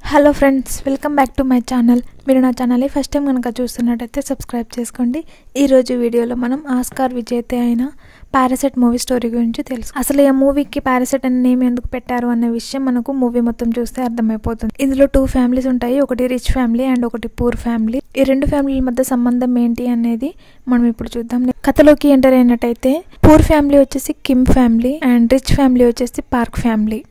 hello friends welcome back to my channel మీరు నా ఛానల్ని ఫస్ట్ టైం కనుక చూస్తున్నట్టయితే సబ్స్క్రైబ్ చేసుకోండి ఈరోజు వీడియోలో మనం ఆస్కార్ విజేత అయిన పారాసెట్ మూవీ స్టోరీ గురించి తెలుసు అసలు ఈ మూవీకి పారాసెట్ అనే నేమ్ ఎందుకు పెట్టారు అనే విషయం మనకు మూవీ మొత్తం చూస్తే అర్థమైపోతుంది ఇందులో టూ ఫ్యామిలీస్ ఉంటాయి ఒకటి రిచ్ ఫ్యామిలీ అండ్ ఒకటి పూర్ ఫ్యామిలీ ఈ రెండు ఫ్యామిలీల మధ్య సంబంధం ఏంటి అనేది మనం ఇప్పుడు చూద్దాం కథలోకి ఎంటర్ అయినట్టయితే పూర్ ఫ్యామిలీ వచ్చేసి Kim family and rich family వచ్చేసి పార్క్ ఫ్యామిలీ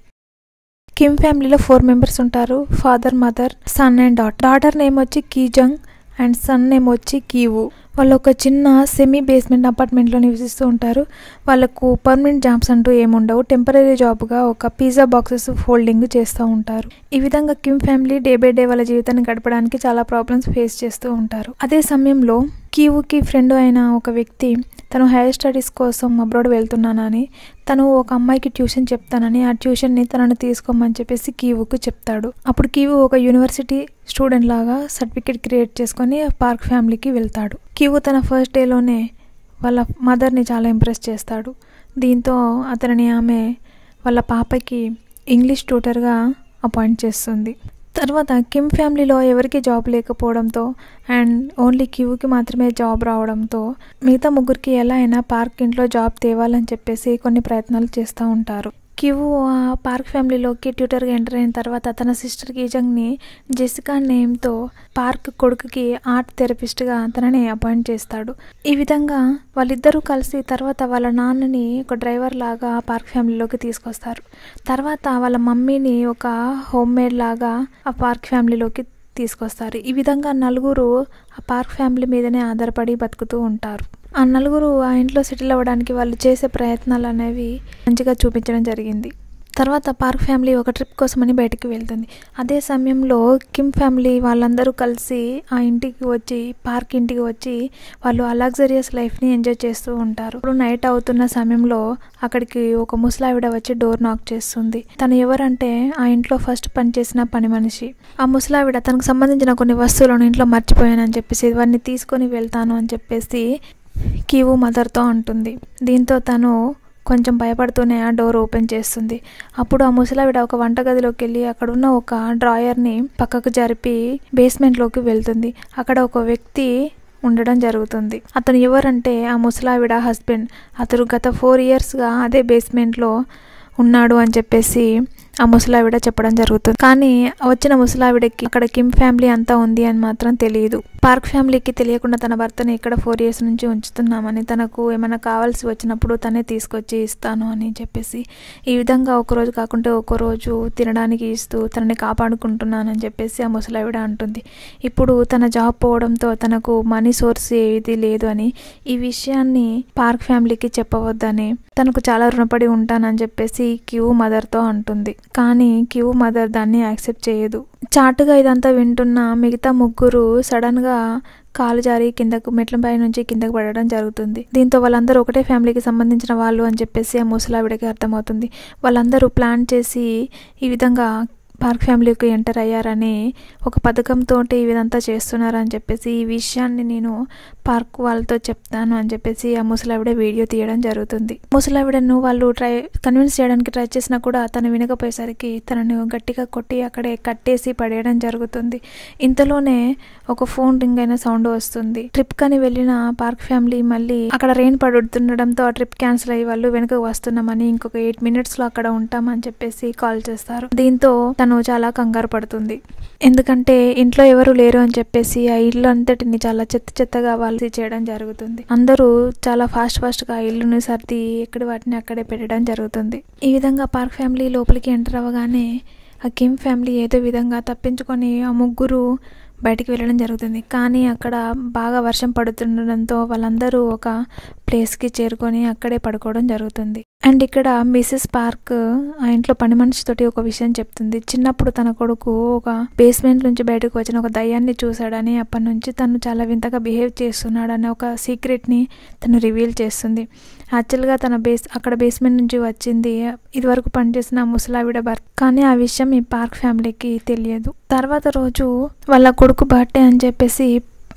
కిమ్ ఫ్యామిలీలో ఫోర్ మెంబర్స్ ఉంటారు father mother son and daughter daughter name వచ్చి కీజంగ్ అండ్ సన్ నేమ్ వచ్చి కీవు వాళ్ళు ఒక చిన్న సెమీ బేస్మెంట్ అపార్ట్మెంట్లో నివసిస్తూ ఉంటారు వాళ్ళకు పర్మనెంట్ జాబ్స్ అంటూ ఏముండవు టెంపరీ జాబ్గా ఒక పిజ్జా బాక్సెస్ ఫోల్డింగ్ చేస్తూ ఉంటారు ఈ విధంగా Kim family day by day వాళ్ళ జీవితాన్ని గడపడానికి చాలా ప్రాబ్లమ్స్ ఫేస్ చేస్తూ ఉంటారు అదే సమయంలో కీవుకి ఫ్రెండ్ అయిన ఒక వ్యక్తి తను హైయర్ స్టడీస్ కోసం అబ్రాడ్ వెళ్తున్నానని తను ఒక అమ్మాయికి ట్యూషన్ చెప్తానని ఆ ట్యూషన్ని తనను తీసుకోమని చెప్పేసి కీవుకు చెప్తాడు అప్పుడు కీవు ఒక యూనివర్సిటీ స్టూడెంట్ లాగా సర్టిఫికేట్ క్రియేట్ చేసుకొని పార్క్ ఫ్యామిలీకి వెళ్తాడు కీవు తన ఫస్ట్ డేలోనే వాళ్ళ మదర్ని చాలా ఇంప్రెస్ చేస్తాడు దీంతో అతనిని ఆమె వాళ్ళ పాపకి ఇంగ్లీష్ ట్యూటర్గా అపాయింట్ చేస్తుంది తర్వాత కిమ్ ఫ్యామిలీలో ఎవరికి జాబ్ లేకపోవడంతో అండ్ ఓన్లీ క్యూకి మాత్రమే జాబ్ రావడంతో మిగతా ముగ్గురికి ఎలా అయినా పార్క్ ఇంట్లో జాబ్ తేవాలని చెప్పేసి కొన్ని ప్రయత్నాలు చేస్తూ ఉంటారు క్యూ ఆ పార్క్ ఫ్యామిలీలోకి ట్యూటర్గా ఎంటర్ అయిన తర్వాత తన సిస్టర్ గీజంగ్ని జెసికా నేమ్తో పార్క్ కొడుకుకి ఆర్ట్ థెరపిస్ట్గా తనని అపాయింట్ చేస్తాడు ఈ విధంగా వాళ్ళిద్దరూ కలిసి తర్వాత వాళ్ళ నాన్నని ఒక డ్రైవర్ లాగా పార్క్ ఫ్యామిలీలోకి తీసుకొస్తారు తర్వాత వాళ్ళ మమ్మీని ఒక హోమ్ మేడ్ లాగా ఆ పార్క్ ఫ్యామిలీలోకి తీసుకొస్తారు ఈ విధంగా నలుగురు ఆ పార్క్ ఫ్యామిలీ మీదనే ఆధారపడి బతుకుతూ ఉంటారు ఆ నలుగురు ఆ ఇంట్లో సెటిల్ అవ్వడానికి వాళ్ళు చేసే ప్రయత్నాలు అనేవి మంచిగా చూపించడం జరిగింది తర్వాత పార్క్ ఫ్యామిలీ ఒక ట్రిప్ కోసమని బయటికి వెళ్తుంది అదే సమయంలో కిమ్ ఫ్యామిలీ వాళ్ళందరూ కలిసి ఆ ఇంటికి వచ్చి పార్క్ ఇంటికి వచ్చి వాళ్ళు ఆ లగ్జరియస్ లైఫ్ని ఎంజాయ్ చేస్తూ ఉంటారు ఇప్పుడు నైట్ అవుతున్న సమయంలో అక్కడికి ఒక ముసలావిడ వచ్చి డోర్ నాక్ చేస్తుంది తను ఎవరంటే ఆ ఇంట్లో ఫస్ట్ పనిచేసిన పని మనిషి ఆ ముసలావిడ తనకు సంబంధించిన కొన్ని వస్తువులను ఇంట్లో మర్చిపోయానని చెప్పేసి ఇవన్నీ తీసుకొని వెళ్తాను అని చెప్పేసి కీవు మదర్తో అంటుంది దీంతో తను కొంచెం భయపడుతూనే ఆ డోర్ ఓపెన్ చేస్తుంది అప్పుడు ఆ ముసలావిడ ఒక వంటగదిలోకి వెళ్ళి అక్కడ ఉన్న ఒక డ్రాయర్ని పక్కకు జరిపి బేస్మెంట్లోకి వెళ్తుంది అక్కడ ఒక వ్యక్తి ఉండడం జరుగుతుంది అతను ఎవరంటే ఆ ముసలావిడ హస్బెండ్ అతను గత ఫోర్ ఇయర్స్గా అదే బేస్మెంట్లో ఉన్నాడు అని చెప్పేసి ఆ ముసలావిడ చెప్పడం జరుగుతుంది కానీ వచ్చిన ముసలావిడకి అక్కడ కిమ్ ఫ్యామిలీ అంతా ఉంది అని మాత్రం తెలియదు పార్క్ ఫ్యామిలీకి తెలియకుండా తన భర్తని ఇక్కడ ఫోర్ ఇయర్స్ నుంచి ఉంచుతున్నామని తనకు ఏమైనా కావాల్సి వచ్చినప్పుడు తనే తీసుకొచ్చి ఇస్తాను అని చెప్పేసి ఈ విధంగా ఒక రోజు కాకుంటే ఒక రోజు తినడానికి ఇస్తూ తనని కాపాడుకుంటున్నానని చెప్పేసి ఆ ముసలావిడ అంటుంది ఇప్పుడు తన జాబ్ పోవడంతో తనకు మనీ సోర్స్ ఏది లేదు అని ఈ విషయాన్ని పార్క్ ఫ్యామిలీకి చెప్పవద్దని తనకు చాలా రుణపడి ఉంటానని చెప్పేసి క్యూ మదర్తో అంటుంది కానీ క్యూ మదర్ దాన్ని యాక్సెప్ట్ చేయదు చాటుగా ఇదంతా వింటున్న మిగతా ముగ్గురు సడన్ గా కాలు జారి కిందకు మెట్లపై నుంచి కిందకు పడడం జరుగుతుంది దీంతో వాళ్ళందరూ ఒకటే ఫ్యామిలీకి సంబంధించిన వాళ్ళు అని చెప్పేసి ఆ ముసలావిడకి అర్థమవుతుంది వాళ్ళందరూ ప్లాన్ చేసి ఈ విధంగా పార్క్ ఫ్యామిలీకి ఎంటర్ అయ్యారని ఒక పథకంతో ఇదంతా చేస్తున్నారని చెప్పేసి ఈ విషయాన్ని నేను పార్క్ వాళ్ళతో చెప్తాను అని చెప్పేసి ఆ ముసలావిడ వీడియో తీయడం జరుగుతుంది ముసలావిడను వాళ్ళు ట్రై కన్విన్స్ చేయడానికి ట్రై చేసినా కూడా తను వినకపోయేసరికి తనను గట్టిగా కొట్టి అక్కడే కట్టేసి పడేయడం జరుగుతుంది ఇంతలోనే ఒక ఫోన్ రింగ్ అయిన సౌండ్ వస్తుంది ట్రిప్ కని వెళ్ళిన పార్క్ ఫ్యామిలీ మళ్ళీ అక్కడ రెయిన్ పడుతుండడంతో ఆ ట్రిప్ క్యాన్సిల్ అయ్యి వాళ్ళు వెనుక వస్తున్నామని ఇంకొక ఎయిట్ మినిట్స్ లో అక్కడ ఉంటామని చెప్పేసి కాల్ చేస్తారు దీంతో తను చాలా కంగారు పడుతుంది ఎందుకంటే ఇంట్లో ఎవరు లేరు అని చెప్పేసి ఆ ఇల్లు అంతటిని చాలా చెత్త చెత్తగా వాళ్ళు చేయడం జరుగుతుంది అందరూ చాలా ఫాస్ట్ ఫాస్ట్ గా ఇల్లుని సర్ది ఎక్కడి వాటిని అక్కడే పెట్టడం జరుగుతుంది ఈ విధంగా పార్క్ ఫ్యామిలీ లోపలికి ఎంటర్ అవ్వగానే ఆ కిమ్ ఫ్యామిలీ ఏదో విధంగా తప్పించుకొని ఆ ముగ్గురు బయటికి వెళ్ళడం జరుగుతుంది కానీ అక్కడ బాగా వర్షం పడుతుండడంతో వాళ్ళందరూ ఒక ప్లేస్కి చేరుకొని అక్కడే పడుకోవడం జరుగుతుంది అండ్ ఇక్కడ మిసెస్ పార్క్ ఆ ఇంట్లో పని మనిషితోటి ఒక విషయం చెప్తుంది చిన్నప్పుడు తన కొడుకు ఒక బేస్మెంట్ నుంచి బయటకు వచ్చిన ఒక దయ్యాన్ని చూశాడని అప్పటి నుంచి తను చాలా వింతగా బిహేవ్ చేస్తున్నాడని ఒక సీక్రెట్ని తను రివీల్ చేస్తుంది యాక్చువల్గా తన బేస్ అక్కడ బేస్మెంట్ నుంచి వచ్చింది ఇదివరకు పనిచేసిన ముసలావిడ భర్త కానీ ఆ విషయం ఈ పార్క్ ఫ్యామిలీకి తెలియదు తర్వాత రోజు వాళ్ళ కొడుకు బర్త్డే అని చెప్పేసి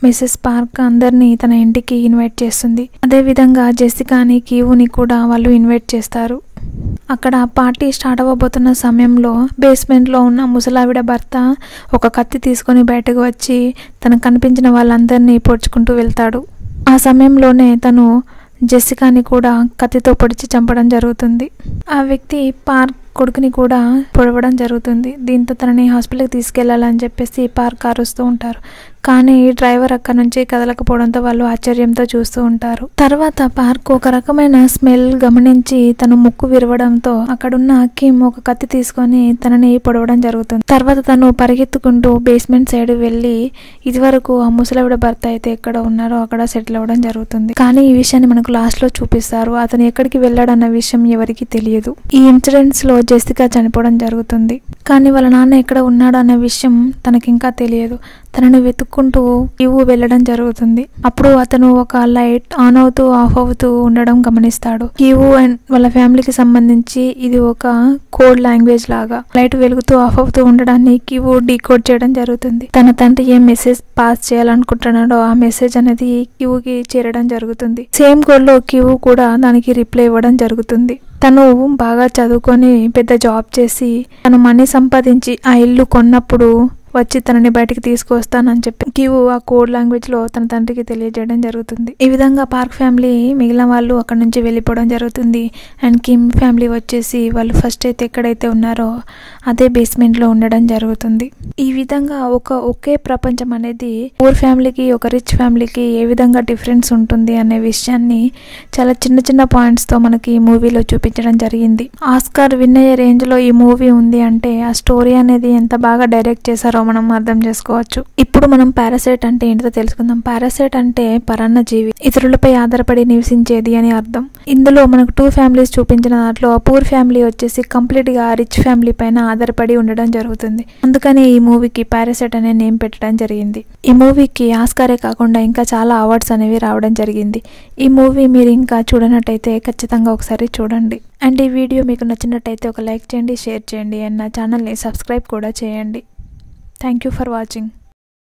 మిసెస్ పార్క్ అందరినీ తన ఇంటికి ఇన్వైట్ చేస్తుంది అదేవిధంగా జెసికాని కీవుని కూడా వాళ్ళు ఇన్వైట్ చేస్తారు అక్కడ పార్టీ స్టార్ట్ అవ్వబోతున్న సమయంలో బేస్మెంట్లో ఉన్న ముసలావిడ భర్త ఒక కత్తి తీసుకొని బయటకు వచ్చి తనకు కనిపించిన వాళ్ళందరినీ పొడుచుకుంటూ వెళ్తాడు ఆ సమయంలోనే తను జెసికాని కూడా కత్తితో పొడిచి చంపడం జరుగుతుంది ఆ వ్యక్తి పార్క్ కొడుకుని కూడా పొడవడం జరుగుతుంది దీంతో తనని హాస్పిటల్కి తీసుకెళ్లాలని చెప్పేసి పార్క్ అరుస్తూ ఉంటారు కానీ డ్రైవర్ అక్కడ నుంచి కదలకపోవడంతో వాళ్ళు ఆశ్చర్యంతో చూస్తూ ఉంటారు తర్వాత పార్క్ ఒక రకమైన స్మెల్ గమనించి తను ముక్కు విరవడంతో అక్కడున్న కిమ్ ఒక కత్తి తీసుకొని తనని పొడవడం జరుగుతుంది తర్వాత తను పరిగెత్తుకుంటూ బేస్మెంట్ సైడ్ వెళ్ళి ఇదివరకు ఆ ముసలవిడ భర్త అయితే ఎక్కడ ఉన్నారో అక్కడ సెటిల్ అవ్వడం జరుగుతుంది కానీ ఈ విషయాన్ని మనకు లాస్ట్ లో చూపిస్తారు అతను ఎక్కడికి వెళ్ళాడన్న విషయం ఎవరికి తెలియదు ఈ ఇన్సిడెంట్స్ లో జెసికా చనిపోవడం జరుగుతుంది కానీ వాళ్ళ నాన్న ఎక్కడ ఉన్నాడు అన్న విషయం తనకి ఇంకా తెలియదు తనని వెతుక్కుంటూ ఇవ్వు వెళ్ళడం జరుగుతుంది అప్పుడు అతను ఒక లైట్ ఆన్ అవుతూ ఆఫ్ అవుతూ ఉండడం గమనిస్తాడు ఇవ్వు అండ్ వాళ్ళ ఫ్యామిలీకి సంబంధించి ఇది ఒక కోడ్ లాంగ్వేజ్ లాగా లైట్ వెలుగుతూ ఆఫ్ అవుతూ ఉండడాన్ని కివు డీకోడ్ చేయడం జరుగుతుంది తన తండ్రి ఏ మెసేజ్ పాస్ చేయాలనుకుంటున్నాడో ఆ మెసేజ్ అనేది కివుకి చేరడం జరుగుతుంది సేమ్ కోడ్ లో కివు కూడా దానికి రిప్లై ఇవ్వడం జరుగుతుంది తను బాగా చదువుకొని పెద్ద జాబ్ చేసి తను మనీ సంపాదించి ఆ ఇల్లు కొన్నప్పుడు వచ్చి తనని బయటికి తీసుకొస్తానని చెప్పి కివు ఆ కోడ్ లాంగ్వేజ్ లో తన తండ్రికి తెలియజేయడం జరుగుతుంది ఈ విధంగా పార్క్ ఫ్యామిలీ మిగిలిన వాళ్ళు అక్కడ నుంచి వెళ్ళిపోవడం జరుగుతుంది అండ్ కిమ్ ఫ్యామిలీ వచ్చేసి వాళ్ళు ఫస్ట్ అయితే ఎక్కడైతే ఉన్నారో అదే బేస్మెంట్ లో ఉండడం జరుగుతుంది ఈ విధంగా ఒక ఒకే ప్రపంచం అనేది పూర్ ఫ్యామిలీకి ఒక రిచ్ ఫ్యామిలీకి ఏ విధంగా డిఫరెన్స్ ఉంటుంది అనే విషయాన్ని చాలా చిన్న చిన్న పాయింట్స్ తో మనకి ఈ మూవీలో చూపించడం జరిగింది ఆస్కార్ విన్ అయ్యే రేంజ్ లో ఈ మూవీ ఉంది అంటే ఆ స్టోరీ అనేది ఎంత బాగా డైరెక్ట్ చేశారో మనం అర్థం చేసుకోవచ్చు ఇప్పుడు మనం పారాసైట్ అంటే ఏంటో తెలుసుకుందాం పారాసైట్ అంటే పరాన్న జీవి ఇతరులపై ఆధారపడి నివసించేది అని అర్థం ఇందులో మనకు టూ ఫ్యామిలీస్ చూపించిన దాంట్లో పూర్ ఫ్యామిలీ వచ్చేసి కంప్లీట్ గా రిచ్ ఫ్యామిలీ పైన ఆధారపడి ఉండడం జరుగుతుంది అందుకని ఈ మూవీకి పారాసైట్ అనే నేమ్ పెట్టడం జరిగింది ఈ మూవీకి ఆస్కారే కాకుండా ఇంకా చాలా అవార్డ్స్ అనేవి రావడం జరిగింది ఈ మూవీ మీరు ఇంకా చూడనట్టయితే ఖచ్చితంగా ఒకసారి చూడండి అండ్ ఈ వీడియో మీకు నచ్చినట్టయితే ఒక లైక్ చేయండి షేర్ చేయండి అండ్ నా ఛానల్ని సబ్స్క్రైబ్ కూడా చేయండి థ్యాంక్ యూ ఫర్ వాచింగ్